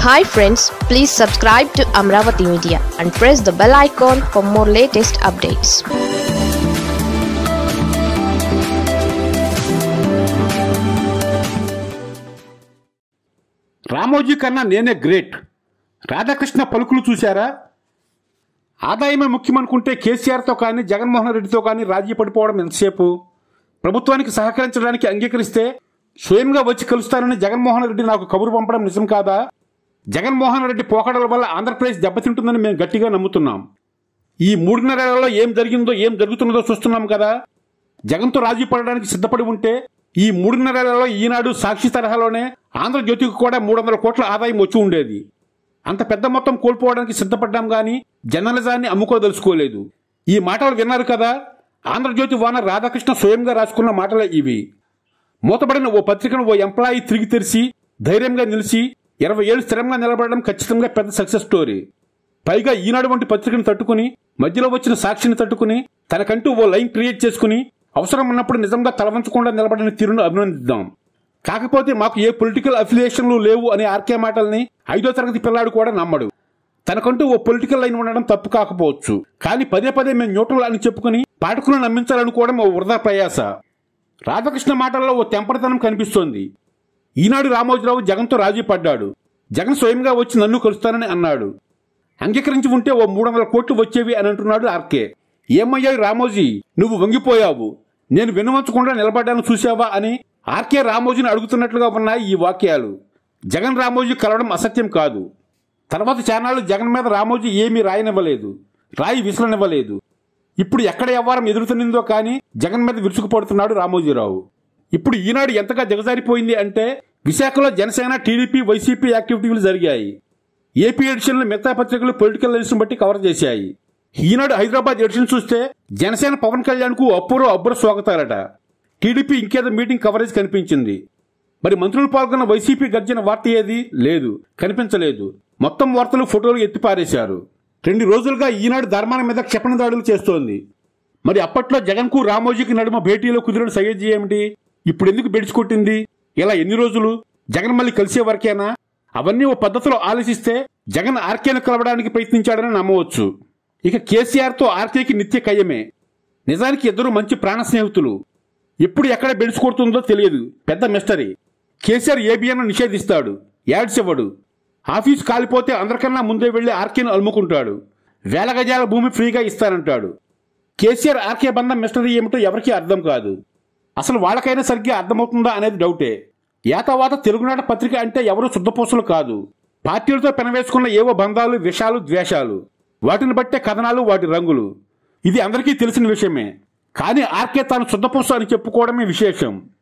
hi friends please subscribe to Amaravati media and press the bell icon for more latest updates Ramoji కన్నా నేనే great Radhakrishna పలుకులు చూశారా ఆదాయమే ముఖ్యమనుకుంటే కేసీఆర్తో కానీ జగన్మోహన్ రెడ్డితో కానీ రాజీ పడిపోవడం ఎంతసేపు ప్రభుత్వానికి సహకరించడానికి అంగీకరిస్తే స్వయంగా వచ్చి కలుస్తానని జగన్మోహన్ రెడ్డి నాకు కబురు పంపడం నిజం కాదా జగన్మోహన్ రెడ్డి పోకడల వల్ల ఆంధ్రప్రదేశ్ దెబ్బతింటుందని మేము గట్టిగా నమ్ముతున్నాం ఈ మూడున్నరేళ్లలో ఏం జరిగిందో ఏం జరుగుతున్నదో చూస్తున్నాం కదా జగన్తో రాజీ పడడానికి సిద్ధపడి ఉంటే ఈ మూడున్నరేళ్లలో ఈనాడు సాక్షి తరహాలోనే ఆంధ్రజ్యోతికి కూడా మూడు వందల కోట్ల ఆదాయం వచ్చి ఉండేది అంత పెద్ద మొత్తం కోల్పోవడానికి సిద్ధపడ్డాం గాని జర్నలిజాన్ని అమ్ముకోదలుచుకోలేదు ఈ మాటలు విన్నారు కదా ఆంధ్రజ్యోతి వానర్ రాధాకృష్ణ స్వయంగా రాసుకున్న మాటలే ఇవి మూతబడిన ఓ పత్రికను ఓ ఎంప్లాయీ తిరిగి తెరిచి ధైర్యంగా నిలిచి ఇరవై ఏళ్ళు స్థిరంగా నిలబడడం ఖచ్చితంగా పెద్ద సక్సెస్ స్టోరీ పైగా ఈనాడు వంటి పత్రికను తట్టుకుని మధ్యలో వచ్చిన సాక్షిని తట్టుకుని తనకంటూ ఓ లైన్ క్రియేట్ చేసుకుని అవసరం ఉన్నప్పుడు నిజంగా తలవంచకుండా నిలబడిన తీరును అభినందిద్దాం కాకపోతే మాకు ఏ పొలిటికల్ అఫిలియేషన్లు లేవు అనే ఆర్కే మాటల్ని ఐదో తరగతి పిల్లాడు కూడా నమ్మడు తనకంటూ ఓ పొలిటికల్ లైన్ ఉండడం తప్పు కాకపోవచ్చు కానీ పదే పదే మేము న్యూట్రల్ అని చెప్పుకుని పాఠకులను నమ్మించాలనుకోవడం ఓ వృధా ప్రయాస రాధాకృష్ణ మాటల్లో ఓ తెంపరితనం కనిపిస్తోంది ఈనాడు రామోజీరావు జగన్తో రాజీ పడ్డాడు జగన్ స్వయంగా వచ్చి నన్ను కలుస్తానని అన్నాడు అంగీకరించి ఉంటే ఓ మూడు వందల కోట్లు వచ్చేవి అని అంటున్నాడు ఆర్కే ఏమయ్యాయి రామోజీ నువ్వు వంగిపోయావు నేను వినవంచకుండా నిలబడ్డాను చూసావా అని ఆర్కే రామోజీని అడుగుతున్నట్లుగా ఉన్నాయి ఈ వాక్యాలు జగన్ రామోజీ కలవడం అసత్యం కాదు తర్వాత చానాళ్ళు జగన్ మీద రామోజీ ఏమీ రాయనివ్వలేదు రాయి విసలనివ్వలేదు ఇప్పుడు ఎక్కడ వ్యవహారం ఎదురుతున్నిందో కానీ జగన్ మీద విరుచుకుపడుతున్నాడు రామోజీరావు ఇప్పుడు ఈనాడు ఎంతగా దిగజారిపోయింది అంటే విశాఖలో జనసేన టీడీపీ వైసీపీ యాక్టివిటీలు జరిగాయి ఏపీ ఎడిషన్లు మిగతా పత్రికలు పొలిటికల్ లైన్స్ బట్టి కవర్ చేశాయి ఈనాడు హైదరాబాద్ ఎడిషన్ చూస్తే జనసేన పవన్ కళ్యాణ్ కు అప్పురో అబ్బుర స్వాగతారట టీడీపీ ఇంకేదో మీటింగ్ కవరేజ్ కనిపించింది మరి మంత్రులు పాల్గొన్న వైసీపీ గర్జన వార్త ఏది లేదు కనిపించలేదు మొత్తం వార్తలు ఫోటోలు ఎత్తిపారేశారు రెండు రోజులుగా ఈనాడు ధర్మాల మీద క్షపణ దాడులు చేస్తోంది మరి అప్పట్లో జగన్ కు రామోజీకి నడుమ భేటీలో కుదిరిన సయ్యద్జీ ఏమిటి ఇప్పుడు ఎందుకు బెడిచికొట్టింది ఇలా ఎన్ని రోజులు జగన్ మళ్ళీ కలిసే వరకేనా అవన్నీ ఓ పద్ధతిలో ఆలోచిస్తే జగన్ ఆర్కేను కలవడానికి ప్రయత్నించాడని నమ్మవచ్చు ఇక కేసీఆర్ తో ఆర్కేకి నిత్య కయ్యమే నిజానికి ఇద్దరు మంచి ప్రాణ స్నేహితులు ఎప్పుడు ఎక్కడ బెడిచికొడుతుందో తెలియదు పెద్ద మిస్టరీ కేసీఆర్ ఏబిఎన్ నిషేధిస్తాడు యాడ్స్ ఇవ్వడు ఆఫీస్ కాలిపోతే అందరికన్నా ముందే వెళ్లి ఆర్కేను అలుముకుంటాడు వేల గజాల భూమి ఫ్రీగా ఇస్తానంటాడు కేసీఆర్ ఆర్కే బంధం మిస్టరీ ఏమిటో ఎవరికీ అర్థం కాదు అసలు వాళ్ళకైనా సరిగ్గా అర్థమవుతుందా అనేది డౌటే ఏతవాత తెలుగునాట పత్రిక అంటే ఎవరు శుద్ధపూసలు కాదు పార్టీలతో పెనవేసుకున్న ఏవో బంధాలు విషాలు ద్వేషాలు వాటిని బట్టే కథనాలు వాటి రంగులు ఇది అందరికీ తెలిసిన విషయమే కానీ ఆర్కే తాను శుద్ధపూస అని చెప్పుకోవడమే విశేషం